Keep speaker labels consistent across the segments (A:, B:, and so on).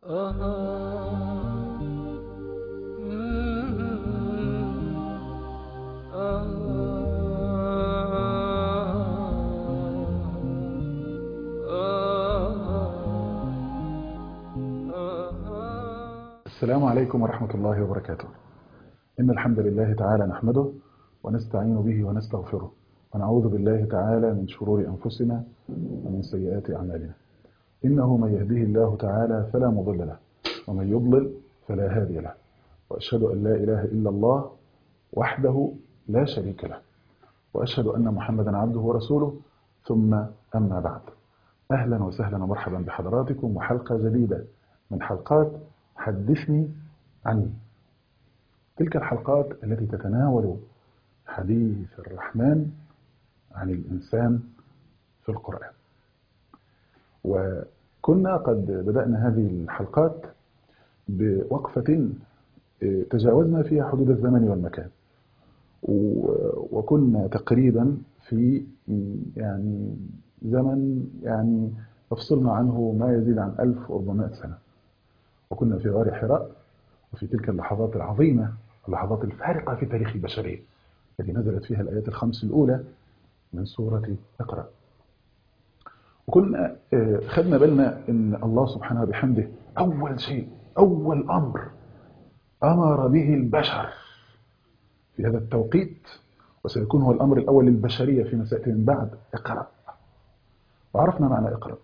A: السلام عليكم ورحمة الله وبركاته إن الحمد لله تعالى نحمده ونستعين به ونستغفره ونعوذ بالله تعالى من شرور أنفسنا ومن سيئات أعمالنا إنه من يهديه الله تعالى فلا مضل له ومن يضلل فلا هادي له وأشهد أن لا إله إلا الله وحده لا شريك له وأشهد أن محمدا عبده ورسوله ثم أما بعد أهلا وسهلا ومرحبا بحضراتكم وحلقة جديدة من حلقات حدثني عني تلك الحلقات التي تتناول حديث الرحمن عن الإنسان في القرآن وكنا قد بدأنا هذه الحلقات بوقفة تجاوزنا فيها حدود الزمن والمكان وكنا تقريبا في يعني زمن يعني يفصلنا عنه ما يزيد عن 1400 سنة وكنا في غار حراء وفي تلك اللحظات العظيمة اللحظات الفارقة في تاريخ البشرية التي نزلت فيها الآيات الخمس الأولى من سورة اقرأ وكنا خدنا بالنا ان الله سبحانه بحمده أول شيء أول أمر أمر به البشر في هذا التوقيت وسيكون هو الأمر الأول للبشرية فيما سيأتي من بعد اقرأ وعرفنا معنى اقرأ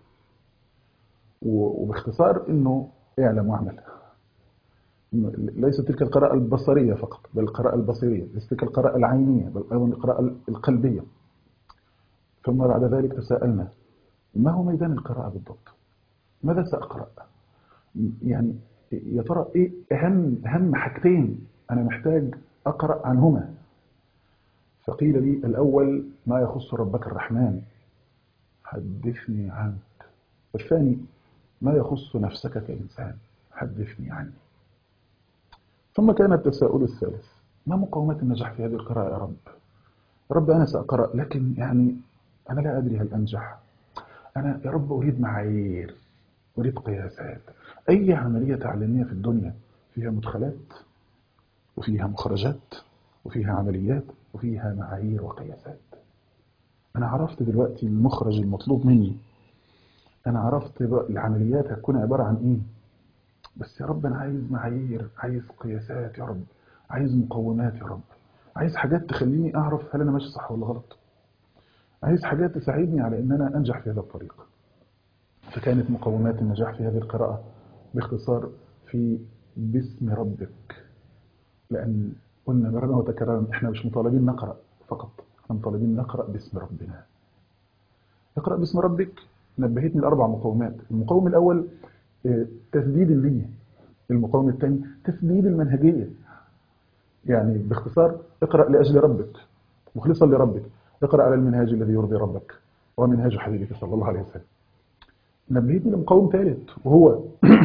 A: وباختصار أنه اعلم واعمل ليست تلك القراءة البصرية فقط بل القراءة البصرية ليست تلك القراءة العينية بل أيضا القراءة القلبية ثم بعد ذلك تساءلنا ما هو ميدان القراءة بالضبط ماذا سأقرأ يعني يا ترى إيه أهم, أهم حاجتين أنا محتاج أقرأ عنهما فقيل لي الأول ما يخص ربك الرحمن حدثني عنك والثاني ما يخص نفسك كإنسان حدثني عني ثم كان التساؤل الثالث ما مقومات النجاح في هذه القراءة يا رب رب أنا سأقرأ لكن يعني أنا لا أدري هل أنجح أنا يا رب أريد معايير أريد قياسات أي عملية تعليمية في الدنيا فيها مدخلات وفيها مخرجات وفيها عمليات وفيها معايير وقياسات أنا عرفت دلوقتي المخرج المطلوب مني أنا عرفت العمليات هتكون عبارة عن إيه بس يا رب أنا عايز معايير عايز قياسات يا رب عايز مقومات يا رب عايز حاجات تخليني أعرف هل أنا ماشي صح ولا غلط عايز حاجات تساعدني على أن أنا أنجح في هذا الطريق فكانت مقومات النجاح في هذه القراءة باختصار في باسم ربك لأن قلنا مرة وتكررا إحنا مش مطالبين نقرأ فقط احنا مطالبين نقرأ باسم ربنا اقرأ باسم ربك نبهتني الأربع مقومات المقوم الأول تسديد النية المقوم الثاني تسديد المنهجية يعني باختصار اقرأ لأجل ربك مخلصا لربك اقرأ على المنهاج الذي يرضي ربك ومنهاج حبيبك صلى الله عليه وسلم نبهتني لمقوم ثالث وهو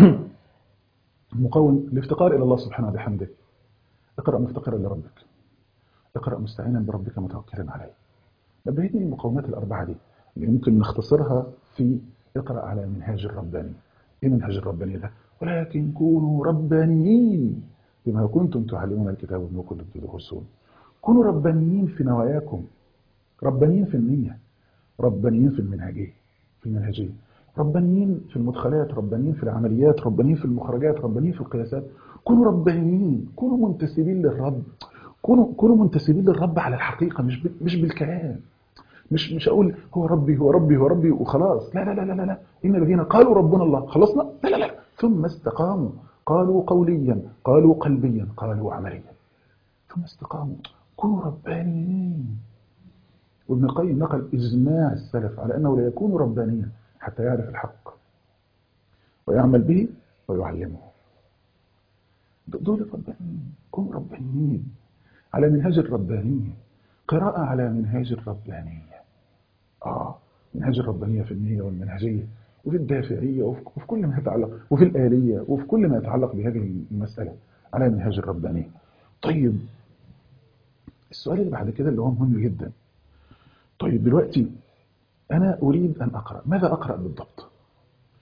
A: مقوم الافتقار إلى الله سبحانه وبحمده اقرأ مفتقرا لربك اقرأ مستعينا بربك متوكلا عليه نبهتني المقومات الأربعة دي اللي ممكن نختصرها في اقرأ على منهاج الرباني ايه منهاج الرباني ده ولكن كونوا ربانيين بما كنتم تعلمون الكتاب وما كنتم تدرسون كونوا ربانيين في نواياكم ربانيين في النية ربانيين في المنهجية في المنهجية ربانيين في المدخلات ربانيين في العمليات ربانيين في المخرجات ربانيين في القياسات كونوا ربانيين كونوا منتسبين للرب كونوا كونوا منتسبين للرب على الحقيقة مش مش بالكلام مش مش اقول هو ربي هو ربي هو ربي وخلاص لا لا لا لا لا ان الذين قالوا ربنا الله خلصنا لا لا لا ثم استقاموا قالوا قوليا قالوا قلبيا قالوا عمليا ثم استقاموا كونوا ربانيين وابن القيم نقل اجماع السلف على انه لا يكون ربانيا حتى يعرف الحق ويعمل به ويعلمه دول ربانيين كونوا ربانيين على منهاج الربانيه قراءة على منهاج الربانية آه منهاج الربانية في النية والمنهجية وفي الدافعية وفي كل ما يتعلق وفي الآلية وفي كل ما يتعلق بهذه المسألة على منهاج الربانية طيب السؤال اللي بعد كده اللي هو مهم جدا طيب دلوقتي أنا أريد أن أقرأ ماذا أقرأ بالضبط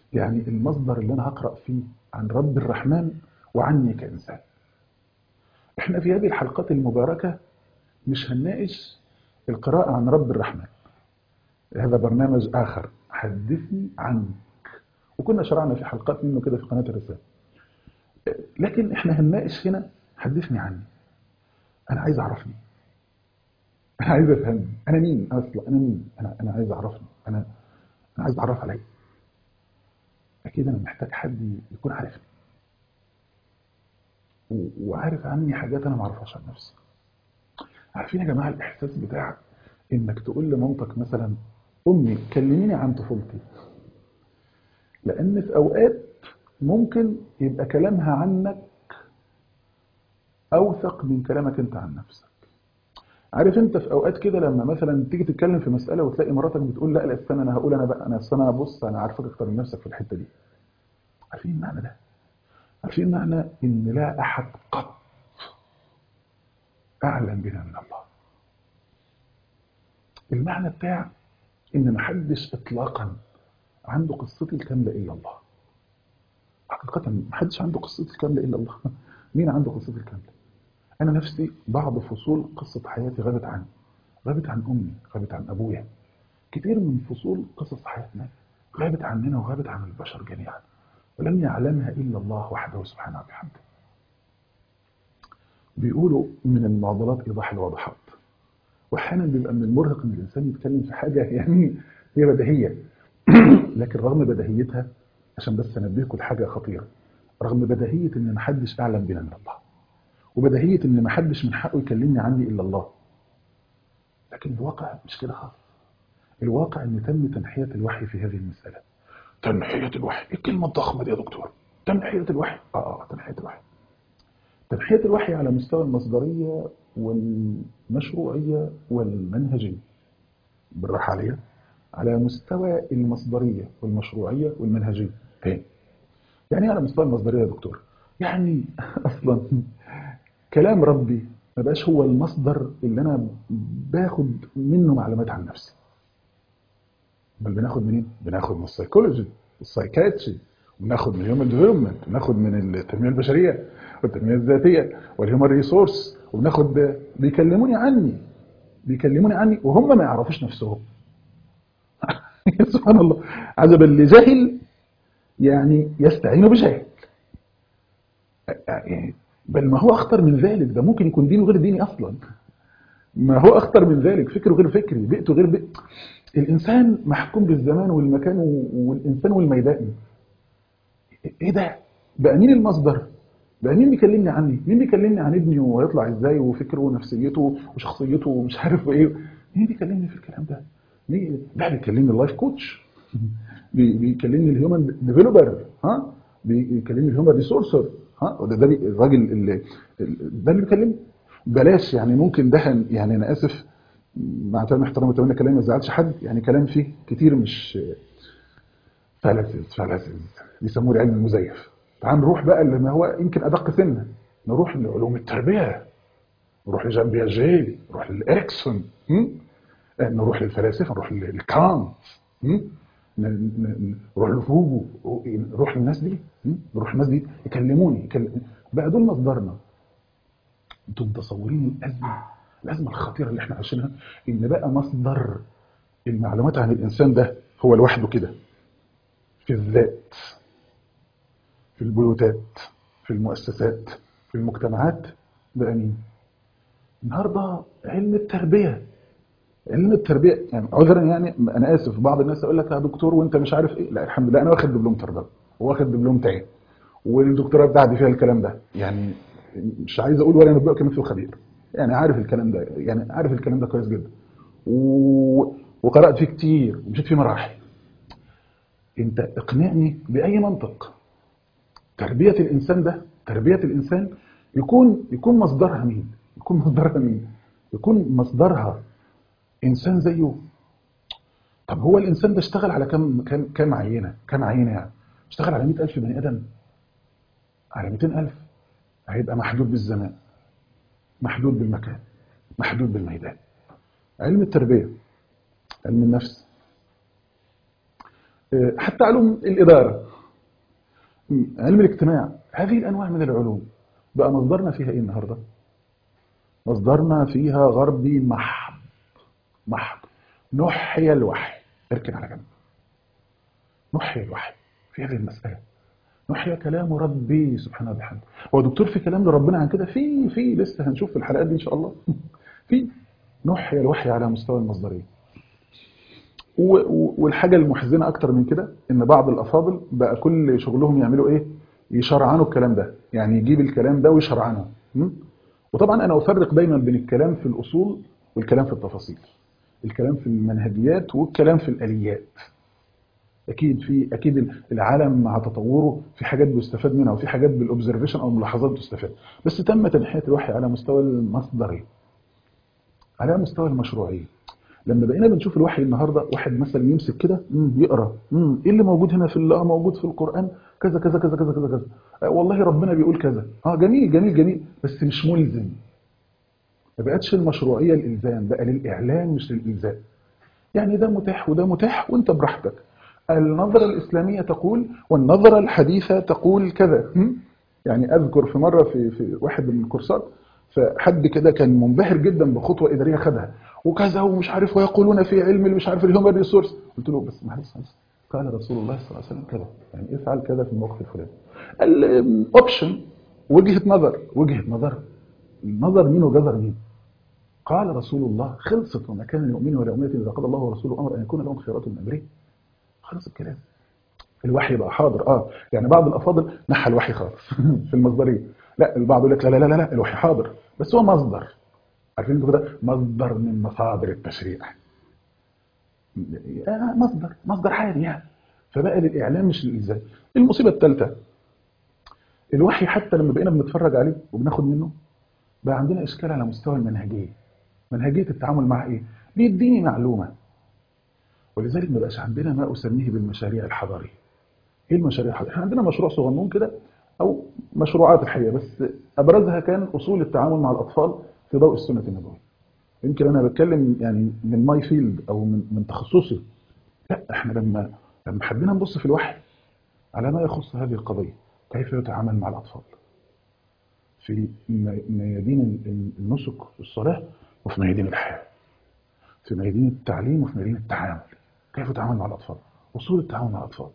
A: يعني المصدر اللي أنا هقرأ فيه عن رب الرحمن وعني كإنسان احنا في هذه الحلقات المباركة مش هنناقش القراءة عن رب الرحمن هذا برنامج آخر حدثني عنك وكنا شرعنا في حلقات منه كده في قناة الرسالة لكن احنا هنناقش هنا حدثني عني انا عايز اعرفني انا عايز افهمني انا مين اصلا انا مين انا انا عايز اعرفني انا انا عايز اتعرف عليا اكيد انا محتاج حد يكون عارفني و- وعارف عني حاجات انا ما اعرفهاش عن نفسي عارفين يا جماعه الاحساس بتاع انك تقول لمامتك مثلا امي كلميني عن طفولتي لان في اوقات ممكن يبقى كلامها عنك اوثق من كلامك انت عن نفسك عارف انت في اوقات كده لما مثلا تيجي تتكلم في مساله وتلاقي مراتك بتقول لا لا استنى انا هقول انا بقى انا استنى انا بص انا عارفك اكتر من نفسك في الحته دي عارفين المعنى ده عارفين معنى ان لا احد قط اعلم بنا من الله المعنى بتاع ان محدش اطلاقا عنده قصتي الكامله الا الله حقيقه محدش عنده قصتي الكامله الا الله مين عنده قصتي الكامله انا نفسي بعض فصول قصه حياتي غابت عني غابت عن امي غابت عن ابويا كتير من فصول قصص حياتنا غابت عننا وغابت عن البشر جميعا ولم يعلمها الا الله وحده سبحانه وبحمده بيقولوا من المعضلات ايضاح الواضحات واحيانا بيبقى من المرهق ان الانسان يتكلم في حاجه يعني هي بديهيه لكن رغم بديهيتها عشان بس انبهكم لحاجه خطيره رغم بديهيه ان محدش اعلم بنا من الله وبديهيه ان محدش من حقه يكلمني عني الا الله لكن الواقع مش كده خالص الواقع ان تم تنحيه الوحي في هذه المساله تنحيه الوحي ايه الكلمه الضخمه دي يا دكتور تنحيه الوحي اه تنحيه الوحي تنحيه الوحي على مستوى المصدريه والمشروعيه والمنهجيه بالراحه عليها على مستوى المصدريه والمشروعيه والمنهجيه تاني يعني ايه على مستوى المصدريه يا دكتور يعني اصلا كلام ربي ما بقاش هو المصدر اللي انا باخد منه معلومات عن نفسي بل بناخد منين بناخد من السيكولوجي والسايكاتري وبناخد من الهيومن ديفلوبمنت بناخد من التنميه البشريه والتنميه الذاتيه والهيومن ريسورس وبناخد بيكلموني عني بيكلموني عني وهم ما يعرفوش نفسهم سبحان الله عجبا لجهل يعني يستعين بجهل يعني بل ما هو اخطر من ذلك ده ممكن يكون دينه غير ديني اصلا ما هو اخطر من ذلك فكره غير فكري بيئته غير بيئة الانسان محكوم بالزمان والمكان والانسان والميدان ايه ده بقى مين المصدر بقى مين بيكلمني عني مين بيكلمني عن ابني ويطلع ازاي وفكره ونفسيته وشخصيته ومش عارف ايه مين بيكلمني في الكلام ده مين ده بيكلمني اللايف كوتش بيكلمني الهيومن ديفلوبر ها بيكلمني الهيومن ريسورسر ها ده, ده الراجل اللي ده اللي بيكلمني بلاش يعني ممكن ده يعني انا اسف مع تمام احترامي وتمنى كلامي ما يزعلش حد يعني كلام فيه كتير مش فلاسز فلاسز بيسموه العلم المزيف تعال نروح بقى اللي ما هو يمكن ادق سنه نروح لعلوم التربيه نروح لجان بياجي نروح لإريكسون نروح للفلاسفه نروح لكانت نروح لفوجو نروح للناس دي نروح للناس دي يكلموني يكلم بقى دول مصدرنا انتم متصورين الازمه الازمه الخطيره اللي احنا عايشينها ان بقى مصدر المعلومات عن الانسان ده هو لوحده كده في الذات في البيوتات في المؤسسات في المجتمعات بقى مين النهارده علم التربيه علم التربيه يعني عذرا يعني انا اسف بعض الناس يقول لك يا دكتور وانت مش عارف ايه لا الحمد لله انا واخد دبلوم تربيه واخد دبلوم تعين والدكتوراه بتاعتي فيها الكلام ده يعني مش عايز اقول ولا نبقى كمثل خبير يعني عارف الكلام ده يعني عارف الكلام ده كويس جدا و... وقرات فيه كتير ومشيت فيه مراحل انت اقنعني باي منطق تربيه الانسان ده تربيه الانسان يكون يكون مصدرها مين يكون مصدرها مين يكون مصدرها انسان زيه طب هو الانسان ده اشتغل على كم كم كم عينه كم عينه يعني اشتغل على 100000 بني ادم على 200000 هيبقى محدود بالزمان محدود بالمكان محدود بالميدان علم التربيه علم النفس آه، حتى علوم الإدارة م، علم الاجتماع هذه الأنواع من العلوم بقى مصدرنا فيها إيه النهاردة؟ مصدرنا فيها غربي محض محض نحي الوحي اركن على جنب نحي الوحي في هذه المسألة نحيا كلام ربي سبحانه وبحمده هو دكتور في كلام لربنا عن كده في في لسه هنشوف في الحلقات دي ان شاء الله في نحيا الوحي على مستوى المصدريه و- و- والحاجه المحزنه اكتر من كده ان بعض الافاضل بقى كل شغلهم يعملوا ايه يشرعنوا الكلام ده يعني يجيب الكلام ده ويشرعنه م? وطبعا انا افرق دايما بين الكلام في الاصول والكلام في التفاصيل الكلام في المنهجيات والكلام في الاليات اكيد في اكيد العالم مع تطوره في حاجات بيستفاد منها وفي حاجات بالاوبزرفيشن او الملاحظات بتستفاد بس تم تنحيه الوحي على مستوى المصدري على مستوى المشروعيه لما بقينا بنشوف الوحي النهارده واحد مثلا يمسك كده مم، يقرا مم، ايه اللي موجود هنا في الله موجود في القران كذا كذا كذا كذا كذا كذا آه، والله ربنا بيقول كذا اه جميل جميل جميل بس مش ملزم ما بقتش المشروعيه الالزام بقى للاعلان مش للالزام يعني ده متاح وده متاح وانت براحتك النظرة الإسلامية تقول والنظرة الحديثة تقول كذا م? يعني أذكر في مرة في, في واحد من الكورسات فحد كده كان منبهر جدا بخطوة إدارية خدها وكذا ومش عارف ويقولون في علم اللي مش عارف الهيومن ريسورس قلت له بس معلش معلش قال رسول الله صلى الله عليه وسلم كذا يعني افعل كذا في الموقف الفلاني الاوبشن وجهة نظر وجهة نظر النظر مين وجزر مين قال رسول الله خلصت وما كان لمؤمن ولا مؤمنة إذا قضى الله ورسوله أمر أن يكون لهم خيرات من أمره خلص الكلام الوحي بقى حاضر اه يعني بعض الافاضل نحى الوحي خالص في المصدريه لا البعض يقول لك لا لا لا لا الوحي حاضر بس هو مصدر عارفين انتوا كده مصدر من مصادر التشريع آه مصدر مصدر عادي يعني فبقى للاعلام مش للالزام المصيبه الثالثه الوحي حتى لما بقينا بنتفرج عليه وبناخد منه بقى عندنا اشكال على مستوى المنهجيه منهجيه التعامل مع ايه بيديني معلومه ولذلك ما بقاش عندنا ما اسميه بالمشاريع الحضاريه ايه المشاريع الحضاريه احنا عندنا مشروع صغنون كده او مشروعات الحقيقه بس ابرزها كان اصول التعامل مع الاطفال في ضوء السنه النبويه يمكن انا بتكلم يعني من ماي فيلد او من من تخصصي لا احنا لما لما حبينا نبص في الوحي على ما يخص هذه القضيه كيف يتعامل مع الاطفال في ميادين النسك والصلاه وفي ميادين الحياه في ميادين التعليم وفي ميادين التعامل كيف يتعامل مع الأطفال أصول التعامل مع الأطفال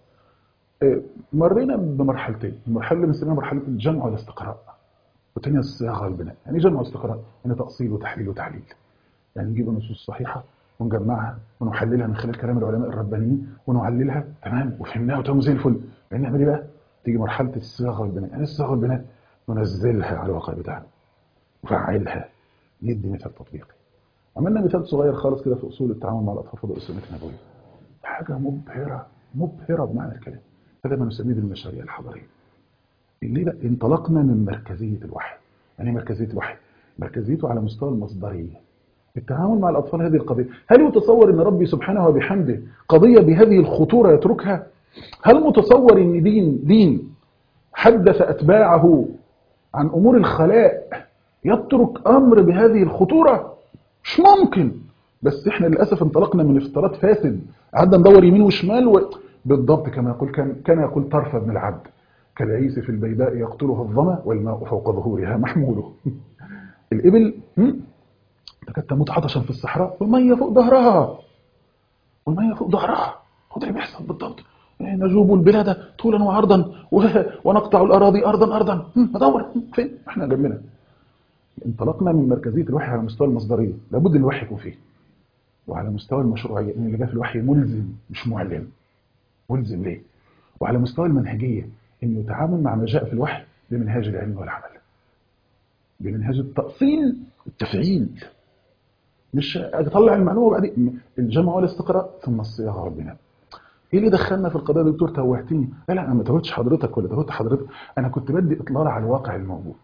A: مرينا بمرحلتين المرحلة اللي بنسميها مرحلة الجمع والاستقراء والثانية الصياغة والبناء يعني جمع واستقراء يعني تأصيل وتحليل وتعليل يعني نجيب النصوص الصحيحة ونجمعها ونحللها من خلال كلام العلماء الربانيين ونعللها تمام وفهمناها وتمام زي الفل يعني نعمل ايه بقى؟ تيجي مرحلة الصياغة والبناء يعني الصياغة والبناء ننزلها على الواقع بتاعنا نفعلها ندي مثال تطبيقي عملنا مثال صغير خالص كده في اصول التعامل مع الاطفال في ضوء السنه النبويه حاجه مبهره مبهره بمعنى الكلام هذا ما نسميه بالمشاريع الحضاريه اللي بقى انطلقنا من مركزيه الوحي يعني ايه مركزيه الوحي مركزيته على مستوى المصدريه التعامل مع الاطفال هذه القضيه هل يتصور ان ربي سبحانه وبحمده قضيه بهذه الخطوره يتركها هل متصور ان دين دين حدث اتباعه عن امور الخلاء يترك امر بهذه الخطوره مش ممكن بس احنا للاسف انطلقنا من افتراض فاسد قعدنا ندور يمين وشمال و... بالضبط كما يقول كان كان يقول طرف ابن العبد كالعيس في البيداء يقتلها الظما والماء فوق ظهورها محموله الابل تكاد تموت عطشا في الصحراء والميه فوق ظهرها والميه فوق ظهرها خد اللي بيحصل بالضبط نجوب البلاد طولا وعرضا و... ونقطع الاراضي ارضا ارضا ندور فين احنا جنبنا انطلقنا من مركزيه الوحي على مستوى المصدريه لابد الوحي يكون فيه وعلى مستوى المشروعيه ان اللي جاء في الوحي ملزم مش معلم ملزم ليه وعلى مستوى المنهجيه انه يتعامل مع ما جاء في الوحي بمنهاج العلم والعمل بمنهاج التأصيل والتفعيل مش اطلع المعلومه وبعدين الجمع والاستقراء ثم الصياغه والبناء ايه اللي دخلنا في القضيه دكتور توهتني لا لا انا ما توهتش حضرتك ولا توهت حضرتك انا كنت بدي اطلال على الواقع الموجود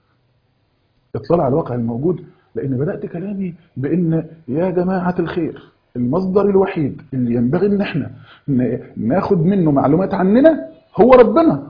A: اطلال على الواقع الموجود لان بدات كلامي بان يا جماعه الخير المصدر الوحيد اللي ينبغي ان احنا ناخد منه معلومات عننا هو ربنا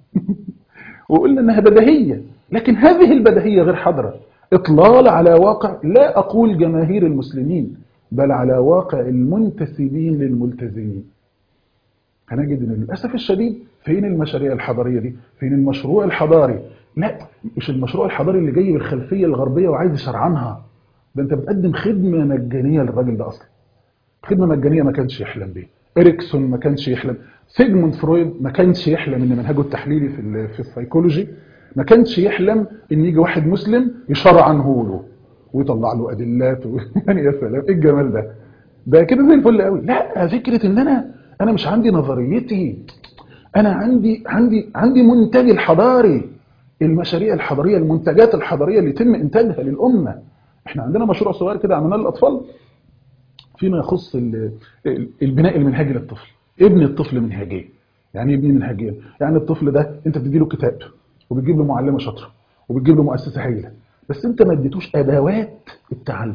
A: وقلنا انها بديهيه لكن هذه البديهيه غير حاضره اطلال على واقع لا اقول جماهير المسلمين بل على واقع المنتسبين للملتزمين هنجد ان للاسف الشديد فين المشاريع الحضاريه دي فين المشروع الحضاري لا مش المشروع الحضاري اللي جاي بالخلفيه الغربيه وعايز يشرعنها ده انت بتقدم خدمه مجانيه للراجل ده اصلا خدمه مجانيه ما كانش يحلم بيها اريكسون ما كانش يحلم سيجموند فرويد ما كانش يحلم ان منهجه التحليلي في ال- في السيكولوجي ما كانش يحلم ان يجي واحد مسلم يشرعنه له ويطلع له ادلات و... يعني يا سلام ايه الجمال ده ده كده زي الفل قوي لا فكره ان انا انا مش عندي نظريتي انا عندي عندي عندي منتجي الحضاري المشاريع الحضاريه المنتجات الحضاريه اللي يتم انتاجها للامه احنا عندنا مشروع صغير كده عملناه للاطفال فيما يخص ال- ال- البناء المنهجي للطفل ابني الطفل منهجيا يعني ايه ابني منهجيا يعني الطفل ده انت بتدي له كتاب وبتجيب له معلمه شاطره وبتجيب له مؤسسه هايله بس انت ما اديتوش ادوات التعلم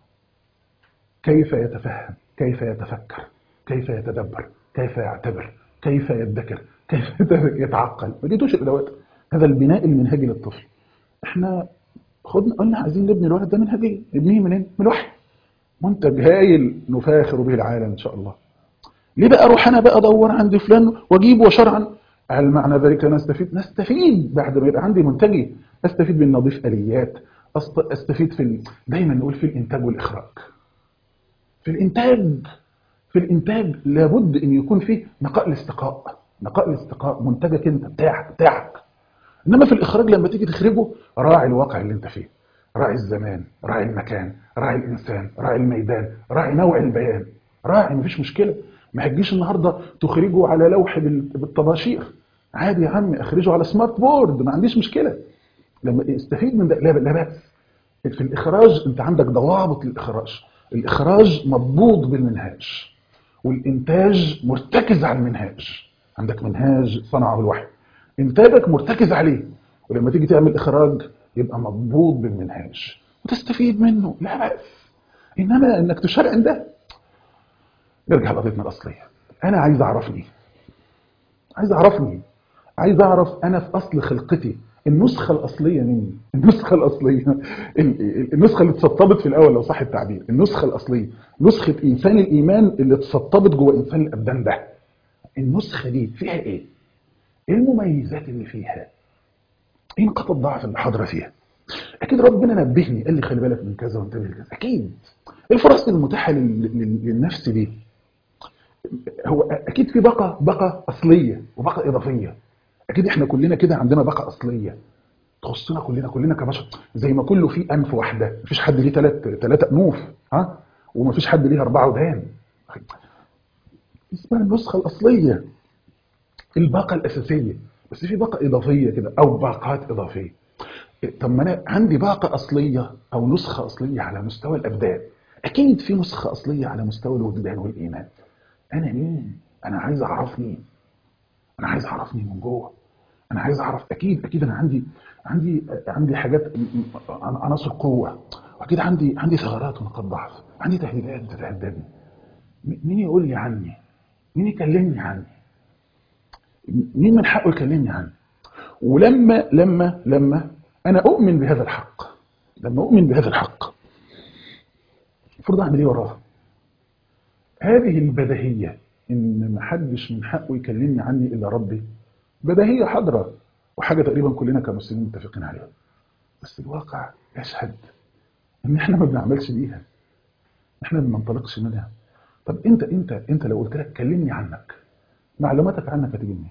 A: كيف يتفهم كيف يتفكر كيف يتدبر كيف يعتبر كيف يدكر كيف يتعقل ما اديتوش الادوات هذا البناء المنهجي للطفل احنا خدنا قلنا عايزين نبني الولد ده منهجيا نبنيه منين من الوحي منتج هايل نفاخر به العالم ان شاء الله ليه بقى اروح انا بقى ادور عند فلان واجيبه وشرعا هل معنى ذلك انا استفيد نستفيد بعد ما يبقى عندي منتجي استفيد من نضيف اليات أست- استفيد في ال... دايما نقول في الانتاج والاخراج في الانتاج في الانتاج لابد ان يكون فيه نقاء الاستقاء نقاء الاستقاء منتجك انت بتاعك بتاعك انما في الاخراج لما تيجي تخرجه راعي الواقع اللي انت فيه راعي الزمان راعي المكان راعي الانسان راعي الميدان راعي نوع البيان راعي مفيش مشكله ما هتجيش النهارده تخرجه على لوح بال- بالطباشير عادي يا عم اخرجه على سمارت بورد ما عنديش مشكله لما استفيد من ده لا لا باس في الاخراج انت عندك ضوابط للاخراج الاخراج مضبوط بالمنهاج والانتاج مرتكز على المنهاج عندك منهاج صنعه الوحي انتاجك مرتكز عليه ولما تيجي تعمل اخراج يبقى مضبوط بالمنهاج وتستفيد منه لا بأس انما انك تشرعن ده نرجع لقضيتنا الاصليه انا عايز اعرفني عايز اعرفني عايز اعرف انا في اصل خلقتي النسخه الاصليه مني النسخه الاصليه ال- ال- النسخه اللي اتسطبت في الاول لو صح التعبير النسخه الاصليه نسخه انسان الايمان اللي اتسطبت جوه انسان الابدان ده النسخه دي فيها ايه ايه المميزات اللي فيها ايه نقاط الضعف اللي حاضره فيها اكيد ربنا نبهني قال لي خلي بالك من كذا وانتبه لكذا اكيد الفرص المتاحه لل- لل- للنفس دي هو اكيد في بقى بقى اصليه وبقى اضافيه اكيد احنا كلنا كده عندنا بقى اصليه تخصنا كلنا كلنا كبشر زي ما كله فيه انف واحده مفيش حد ليه ثلاث ثلاثه انوف ها ومفيش حد ليه اربعه ودان اسمها النسخه الاصليه الباقه الاساسيه بس في باقه اضافيه كده او باقات اضافيه طب ما انا عندي باقه اصليه او نسخه اصليه على مستوى الابدان اكيد في نسخه اصليه على مستوى الوجدان والايمان انا مين انا عايز اعرفني انا عايز اعرفني من جوه انا عايز اعرف اكيد اكيد انا عندي عندي عندي حاجات م- م- عناصر قوه واكيد عندي عندي ثغرات ونقاط ضعف عندي تهديدات بتتهددني م- مين يقول لي عني مين يكلمني عني مين من حقه يكلمني عني ولما لما لما انا اؤمن بهذا الحق لما اؤمن بهذا الحق المفروض اعمل ايه وراها هذه البديهيه ان محدش من حقه يكلمني عني الا ربي بديهيه حاضره وحاجه تقريبا كلنا كمسلمين متفقين عليها بس الواقع يشهد ان احنا ما بنعملش بيها احنا ما بننطلقش منها طب انت انت انت لو قلت لك كلمني عنك معلوماتك عنك هتيجي منين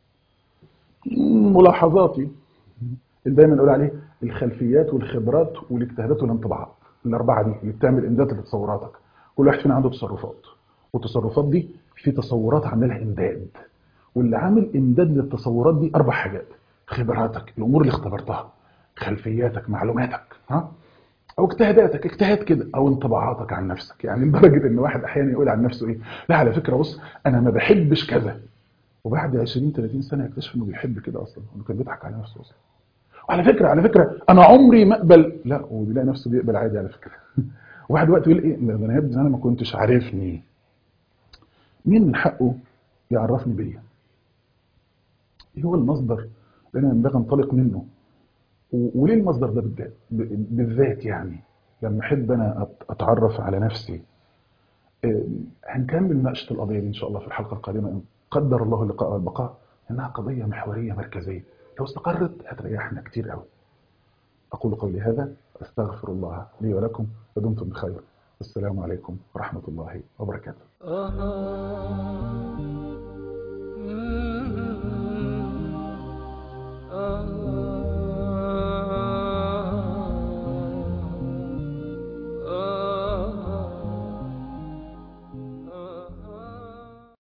A: ملاحظاتي اللي دايما نقول عليه الخلفيات والخبرات والاجتهادات والانطباعات الاربعه دي اللي بتعمل امداد لتصوراتك كل واحد فينا عنده تصرفات والتصرفات دي في تصورات عاملها امداد واللي عامل امداد للتصورات دي اربع حاجات خبراتك الامور اللي اختبرتها خلفياتك معلوماتك ها او اجتهاداتك اجتهاد كده او انطباعاتك عن نفسك يعني لدرجه ان واحد احيانا يقول عن نفسه ايه لا على فكره بص انا ما بحبش كذا وبعد 20 30 سنه يكتشف انه بيحب كده اصلا انه كان بيضحك على نفسه اصلا وعلى فكره على فكره انا عمري ما اقبل لا وبيلاقي نفسه بيقبل عادي على فكره واحد وقت يقول ايه لا ده انا يا ابني انا ما كنتش عارفني مين من حقه يعرفني بيا ايه هو المصدر اللي انا ينبغي انطلق منه و- وليه المصدر ده بالذات ب- بالذات يعني لما احب انا أت- اتعرف على نفسي آه، هنكمل مناقشه القضيه دي ان شاء الله في الحلقه القادمه قدر الله اللقاء والبقاء إنها قضية محورية مركزية لو استقرت هتريحنا كتير قوي أقول قولي هذا أستغفر الله لي ولكم ودمتم بخير والسلام عليكم ورحمة الله وبركاته